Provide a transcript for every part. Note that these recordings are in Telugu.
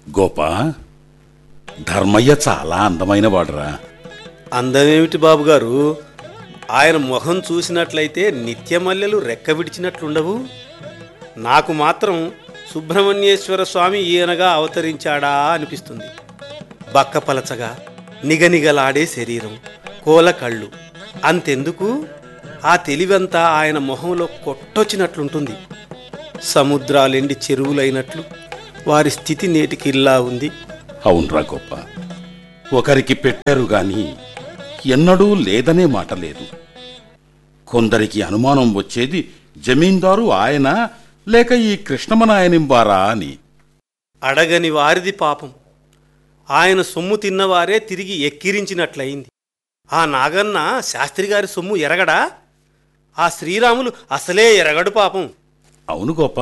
గోప ధర్మయ్య చాలా అందమైన వాడురా అందమేమిటి బాబు గారు ఆయన మొహం చూసినట్లయితే నిత్యమల్లెలు రెక్క విడిచినట్లుండవు నాకు మాత్రం సుబ్రహ్మణ్యేశ్వర స్వామి ఈయనగా అవతరించాడా అనిపిస్తుంది బక్కపలచగా నిగనిగలాడే శరీరం కోల కళ్ళు అంతెందుకు ఆ తెలివంతా ఆయన మొహంలో కొట్టొచ్చినట్లుంటుంది సముద్రాలెండి చెరువులైనట్లు వారి స్థితి నేటికి ఇలా ఉంది అవునరా గోప ఒకరికి పెట్టారు గాని ఎన్నడూ లేదనే మాట లేదు కొందరికి అనుమానం వచ్చేది జమీందారు ఆయన లేక ఈ కృష్ణమనాయనింబారా అని అడగని వారిది పాపం ఆయన సొమ్ము తిన్నవారే తిరిగి ఎక్కిరించినట్లయింది ఆ నాగన్న శాస్త్రి గారి సొమ్ము ఎరగడా ఆ శ్రీరాములు అసలే ఎరగడు పాపం అవును గోప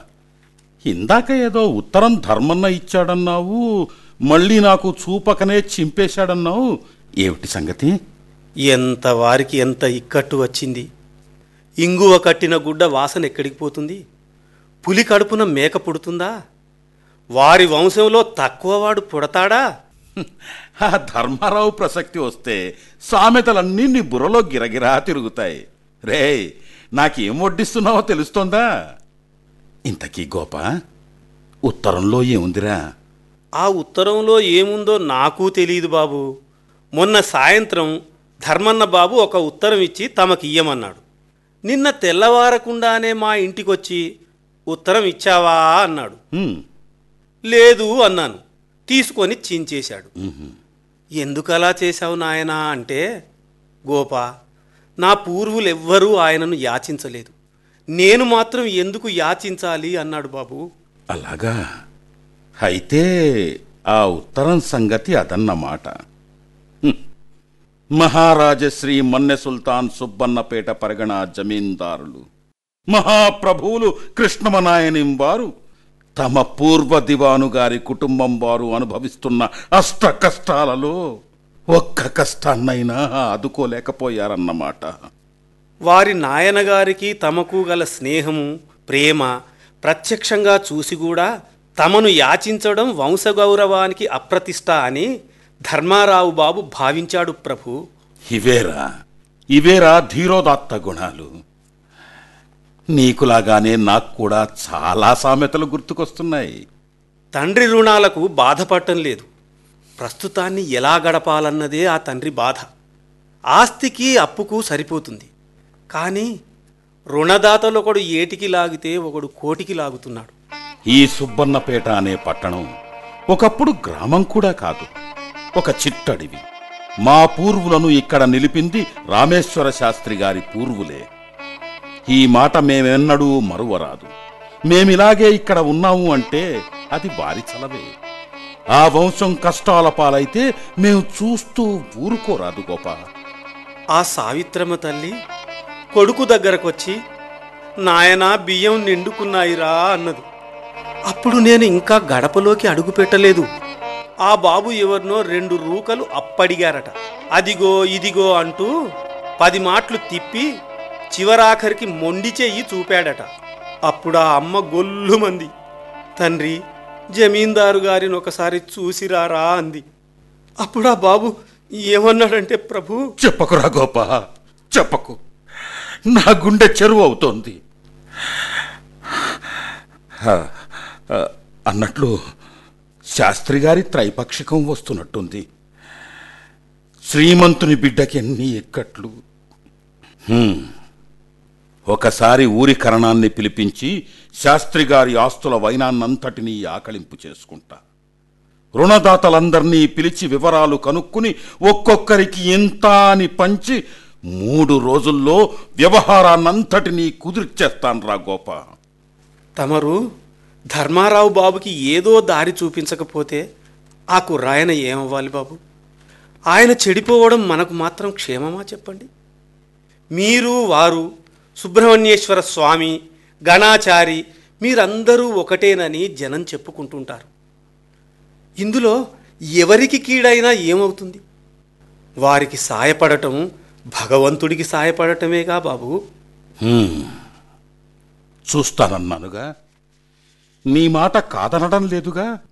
ఇందాక ఏదో ఉత్తరం ధర్మన్న ఇచ్చాడన్నావు మళ్ళీ నాకు చూపకనే చింపేశాడన్నావు ఏమిటి సంగతి ఎంత వారికి ఎంత ఇక్కట్టు వచ్చింది ఇంగువ కట్టిన గుడ్డ వాసన ఎక్కడికి పోతుంది పులి కడుపున మేక పుడుతుందా వారి వంశంలో తక్కువవాడు పుడతాడా ఆ ధర్మారావు ప్రసక్తి వస్తే సామెతలన్నీ నీ బుర్రలో గిరగిరా తిరుగుతాయి రే నాకేం వడ్డిస్తున్నావో తెలుస్తోందా ఇంతకీ గోప ఉత్తరంలో ఏముందిరా ఆ ఉత్తరంలో ఏముందో నాకు తెలియదు బాబు మొన్న సాయంత్రం ధర్మన్న బాబు ఒక ఉత్తరం ఇచ్చి తమకి ఇయ్యమన్నాడు నిన్న తెల్లవారకుండానే మా ఇంటికొచ్చి ఉత్తరం ఇచ్చావా అన్నాడు హ్మ్, లేదు అన్నాను తీసుకొని చించేశాడు ఎందుకలా చేశావు నాయనా అంటే గోపా నా పూర్వులెవ్వరూ ఆయనను యాచించలేదు నేను మాత్రం ఎందుకు యాచించాలి అన్నాడు బాబు అలాగా అయితే ఆ ఉత్తరం సంగతి అదన్నమాట హ్మ్. మహారాజశ్రీ మన్నె సుల్తాన్ సుబ్బన్నపేట పరిగణ జమీందారులు మహాప్రభువులు కృష్ణమనాయనిం వారు తమ పూర్వ దివాను గారి కుటుంబం వారు అనుభవిస్తున్న అష్ట కష్టాలలో ఒక్క కష్టాన్నైనా ఆదుకోలేకపోయారన్నమాట వారి నాయనగారికి తమకు గల స్నేహము ప్రేమ ప్రత్యక్షంగా చూసి కూడా తమను యాచించడం వంశగౌరవానికి అప్రతిష్ట అని ధర్మారావు బాబు భావించాడు ప్రభు ఇవేరా ఇవేరా ధీరోదాత్త గుణాలు నీకులాగానే నాకు కూడా చాలా సామెతలు గుర్తుకొస్తున్నాయి తండ్రి రుణాలకు బాధపడటం లేదు ప్రస్తుతాన్ని ఎలా గడపాలన్నదే ఆ తండ్రి బాధ ఆస్తికి అప్పుకు సరిపోతుంది కానీ రుణదాతలు ఒకడు ఏటికి లాగితే ఒకడు కోటికి లాగుతున్నాడు ఈ సుబ్బన్నపేట అనే పట్టణం ఒకప్పుడు గ్రామం కూడా కాదు ఒక చిట్టడివి మా పూర్వులను ఇక్కడ నిలిపింది రామేశ్వర శాస్త్రి గారి పూర్వులే ఈ మాట మేమెన్నడూ మరువరాదు మేమిలాగే ఇక్కడ ఉన్నాము అంటే అది వారి చలవే ఆ వంశం కష్టాల పాలైతే మేము చూస్తూ ఊరుకోరాదు గోపా ఆ సావిత్రమ్మ తల్లి కొడుకు దగ్గరకొచ్చి నాయనా బియ్యం నిండుకున్నాయిరా అన్నది అప్పుడు నేను ఇంకా గడపలోకి అడుగు పెట్టలేదు ఆ బాబు ఎవరినో రెండు రూకలు అప్పడిగారట అదిగో ఇదిగో అంటూ పది మాటలు తిప్పి చివరాఖరికి మొండి చెయ్యి చూపాడట అప్పుడు ఆ అమ్మ గొల్లుమంది తండ్రి జమీందారు గారిని ఒకసారి చూసిరారా అంది అప్పుడు ఆ బాబు ఏమన్నాడంటే ప్రభు చెప్పకురా గోప చెప్పకు నా గుండె చెరువు అవుతోంది ఆ, ఆ, అన్నట్లు శాస్త్రి గారి త్రైపాక్షికం వస్తున్నట్టుంది శ్రీమంతుని బిడ్డకి ఎన్ని ఎక్కట్లు హ్మ్. ఒకసారి ఊరి కరణాన్ని పిలిపించి శాస్త్రి గారి ఆస్తుల వైనాన్నంతటినీ ఆకలింపు చేసుకుంటా రుణదాతలందర్నీ పిలిచి వివరాలు కనుక్కుని ఒక్కొక్కరికి ఎంత అని పంచి మూడు రోజుల్లో వ్యవహారాన్నంతటినీ కుదిర్చేస్తాన్రా గోప తమరు ధర్మారావు బాబుకి ఏదో దారి చూపించకపోతే ఆ కుర్రాయన ఏమవ్వాలి బాబు ఆయన చెడిపోవడం మనకు మాత్రం క్షేమమా చెప్పండి మీరు వారు సుబ్రహ్మణ్యేశ్వర స్వామి గణాచారి మీరందరూ ఒకటేనని జనం చెప్పుకుంటుంటారు ఇందులో ఎవరికి కీడైనా ఏమవుతుంది వారికి సాయపడటం భగవంతుడికి సాయపడటమేగా బాబు హ్మ్. చూస్తానన్నానుగా నీ మాట కాదనడం లేదుగా